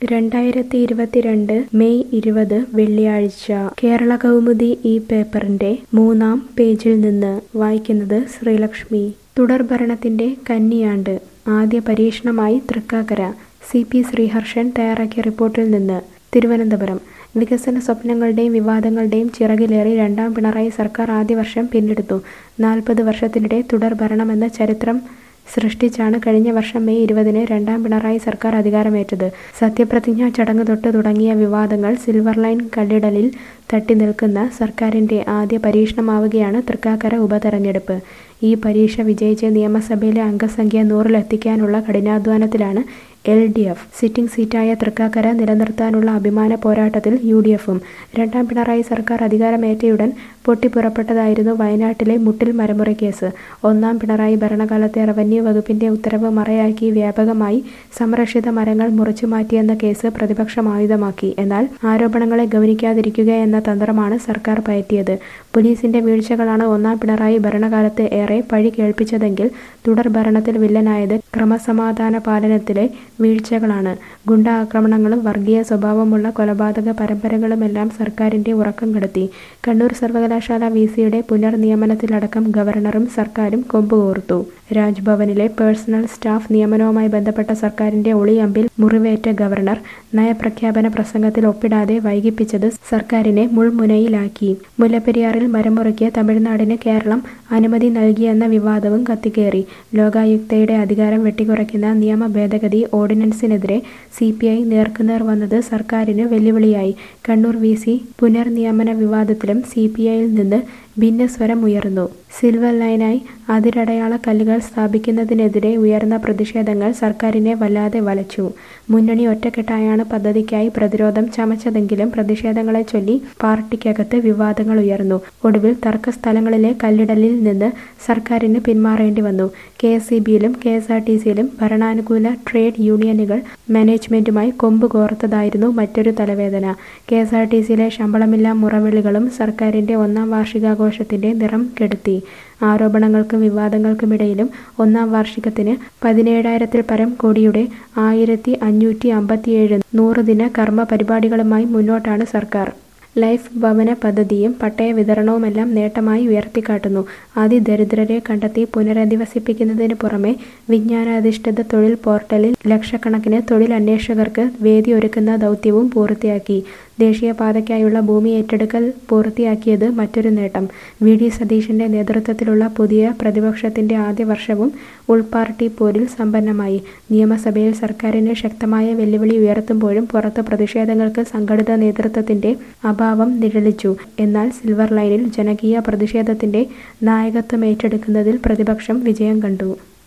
രണ്ടായിരത്തി ഇരുപത്തിരണ്ട് മെയ് ഇരുപത് വെള്ളിയാഴ്ച കേരള കൗമുദി ഈ പേപ്പറിന്റെ മൂന്നാം പേജിൽ നിന്ന് വായിക്കുന്നത് ശ്രീലക്ഷ്മി തുടർഭരണത്തിന്റെ കന്നിയാണ്ട് ആദ്യ പരീക്ഷണമായി തൃക്കാക്കര സി പി ശ്രീഹർഷൻ തയ്യാറാക്കിയ റിപ്പോർട്ടിൽ നിന്ന് തിരുവനന്തപുരം വികസന സ്വപ്നങ്ങളുടെയും വിവാദങ്ങളുടെയും ചിറകിലേറി രണ്ടാം പിണറായി സർക്കാർ ആദ്യ വർഷം പിന്നിടുന്നു നാൽപ്പത് വർഷത്തിനിടെ തുടർഭരണമെന്ന ചരിത്രം സൃഷ്ടിച്ചാണ് കഴിഞ്ഞ വർഷം മെയ് ഇരുപതിന് രണ്ടാം പിണറായി സർക്കാർ അധികാരമേറ്റത് സത്യപ്രതിജ്ഞാ ചടങ്ങ് തൊട്ട് തുടങ്ങിയ വിവാദങ്ങൾ സിൽവർ ലൈൻ കല്ലിടലിൽ തട്ടി നിൽക്കുന്ന സർക്കാരിന്റെ ആദ്യ പരീക്ഷണമാവുകയാണ് തൃക്കാക്കര ഉപതെരഞ്ഞെടുപ്പ് ഈ പരീക്ഷ വിജയിച്ച് നിയമസഭയിലെ അംഗസംഖ്യ നൂറിലെത്തിക്കാനുള്ള കഠിനാധ്വാനത്തിലാണ് എൽ ഡി എഫ് സിറ്റിംഗ് സീറ്റായ തൃക്കാക്കര നിലനിർത്താനുള്ള അഭിമാന പോരാട്ടത്തിൽ യു ഡി എഫും രണ്ടാം പിണറായി സർക്കാർ അധികാരമേറ്റയുടൻ പൊട്ടിപ്പുറപ്പെട്ടതായിരുന്നു വയനാട്ടിലെ മുട്ടിൽ മരമുറി കേസ് ഒന്നാം പിണറായി ഭരണകാലത്തെ റവന്യൂ വകുപ്പിന്റെ ഉത്തരവ് മറയാക്കി വ്യാപകമായി സംരക്ഷിത മരങ്ങൾ മുറിച്ചു മാറ്റിയെന്ന കേസ് പ്രതിപക്ഷം ആയുധമാക്കി എന്നാൽ ആരോപണങ്ങളെ ഗൗനിക്കാതിരിക്കുക എന്ന തന്ത്രമാണ് സർക്കാർ പയറ്റിയത് പോലീസിന്റെ വീഴ്ചകളാണ് ഒന്നാം പിണറായി ഭരണകാലത്ത് ഏറെ പഴി കേൾപ്പിച്ചതെങ്കിൽ തുടർ ഭരണത്തിൽ വില്ലനായത് ക്രമസമാധാന പാലനത്തിലെ വീഴ്ചകളാണ് ഗുണ്ട ആക്രമണങ്ങളും വർഗീയ സ്വഭാവമുള്ള കൊലപാതക പരമ്പരകളുമെല്ലാം സർക്കാരിന്റെ ഉറക്കം കെടുത്തി കണ്ണൂർ സർവകലാശാല വി സിയുടെ പുനർനിയമനത്തിലടക്കം ഗവർണറും സർക്കാരും കൊമ്പുകോർത്തു രാജ്ഭവനിലെ പേഴ്സണൽ സ്റ്റാഫ് നിയമനവുമായി ബന്ധപ്പെട്ട സർക്കാരിന്റെ ഒളിയമ്പിൽ മുറിവേറ്റ ഗവർണർ നയപ്രഖ്യാപന പ്രസംഗത്തിൽ ഒപ്പിടാതെ വൈകിപ്പിച്ചത് സർക്കാരിനെ മുൾമുനയിലാക്കി മുല്ലപ്പെരിയാറിൽ മരമുറിക്ക് തമിഴ്നാടിന് കേരളം അനുമതി നൽകിയെന്ന വിവാദവും കത്തിക്കേറി ലോകായുക്തയുടെ അധികാരം വെട്ടിക്കുറയ്ക്കുന്ന നിയമ ഭേദഗതി ഓർഡിനൻസിനെതിരെ സി പി ഐ നേർക്കുനേർ വന്നത് സർക്കാരിന് വെല്ലുവിളിയായി കണ്ണൂർ വി സി പുനർനിയമന വിവാദത്തിലും സി പി ഐയിൽ നിന്ന് ഭിന്നസ്വരം ഉയർന്നു സിൽവർ ലൈനായി അതിരടയാള കല്ലുകൾ സ്ഥാപിക്കുന്നതിനെതിരെ ഉയർന്ന പ്രതിഷേധങ്ങൾ സർക്കാരിനെ വല്ലാതെ വലച്ചു മുന്നണി ഒറ്റക്കെട്ടായാണ് പദ്ധതിക്കായി പ്രതിരോധം ചമച്ചതെങ്കിലും പ്രതിഷേധങ്ങളെ ചൊല്ലി പാർട്ടിക്കകത്ത് വിവാദങ്ങൾ ഉയർന്നു ഒടുവിൽ തർക്കസ്ഥലങ്ങളിലെ കല്ലിടലിൽ നിന്ന് സർക്കാരിന് പിന്മാറേണ്ടി വന്നു കെ എസ് സി ബിയിലും കെ എസ് ആർ ടി സിയിലും ഭരണാനുകൂല ട്രേഡ് യൂണിയനുകൾ മാനേജ്മെന്റുമായി കൊമ്പ് കോർത്തതായിരുന്നു മറ്റൊരു തലവേദന കെ എസ് ആർ ടി സിയിലെ ശമ്പളമില്ലാ മുറവിളികളും സർക്കാരിന്റെ ഒന്നാം വാർഷികാഘോഷത്തിന്റെ നിറം കെടുത്തി ആരോപണങ്ങൾക്കും വിവാദങ്ങൾക്കുമിടയിലും ഒന്നാം വാർഷികത്തിന് പതിനേഴായിരത്തിൽ പരം കോടിയുടെ ആയിരത്തി അഞ്ഞൂറ്റി അമ്പത്തിയേഴ് നൂറ് ദിന കർമ്മ പരിപാടികളുമായി മുന്നോട്ടാണ് സർക്കാർ ലൈഫ് ഭവന പദ്ധതിയും പട്ടയ വിതരണവുമെല്ലാം നേട്ടമായി ഉയർത്തിക്കാട്ടുന്നു അതിദരിദ്രരെ കണ്ടെത്തി പുനരധിവസിപ്പിക്കുന്നതിന് പുറമെ വിജ്ഞാനാധിഷ്ഠിത തൊഴിൽ പോർട്ടലിൽ ലക്ഷക്കണക്കിന് തൊഴിൽ അന്വേഷകർക്ക് വേദി ഒരുക്കുന്ന ദൗത്യവും പൂർത്തിയാക്കി ദേശീയപാതയ്ക്കായുള്ള ഭൂമി ഏറ്റെടുക്കൽ പൂർത്തിയാക്കിയത് മറ്റൊരു നേട്ടം വി ഡി സതീശന്റെ നേതൃത്വത്തിലുള്ള പുതിയ പ്രതിപക്ഷത്തിന്റെ ആദ്യ വർഷവും ഉൾപാർട്ടി പോരിൽ സമ്പന്നമായി നിയമസഭയിൽ സർക്കാരിന് ശക്തമായ വെല്ലുവിളി ഉയർത്തുമ്പോഴും പുറത്ത് പ്രതിഷേധങ്ങൾക്ക് സംഘടിത നേതൃത്വത്തിന്റെ അഭാവം നിഴലിച്ചു എന്നാൽ സിൽവർ ലൈനിൽ ജനകീയ പ്രതിഷേധത്തിന്റെ നായകത്വം ഏറ്റെടുക്കുന്നതിൽ പ്രതിപക്ഷം വിജയം കണ്ടു